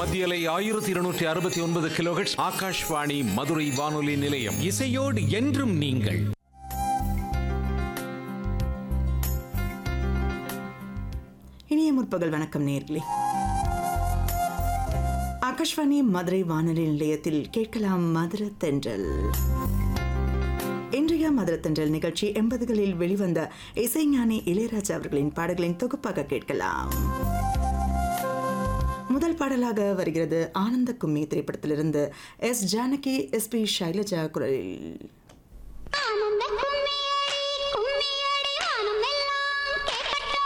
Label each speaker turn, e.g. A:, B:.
A: மத்தியலை ஆயிரத்தி இருநூற்றி அறுபத்தி ஒன்பது கிலோஹெட்ஸ் ஆகாஷ்வாணி மதுரை வானொலி நிலையம்
B: இசையோடு என்றும் நீங்கள்
C: இனிய முற்பகல் வணக்கம் நேர்களே ஆகாஷ்வாணி மதுரை வானொலி நிலையத்தில் கேட்கலாம் மதுர தென்றல் இன்றைய மதுர தென்றல் நிகழ்ச்சி எண்பதுகளில் வெளிவந்த இசைஞானி இளையராஜா அவர்களின் பாடல்களின் தொகுப்பாக கேட்கலாம் முதல் பாடலாக வருகிறது ஆனந்த கும்மி திரைப்படத்திலிருந்து S Janaki S P Shailaja குரலில்
D: ஆனந்த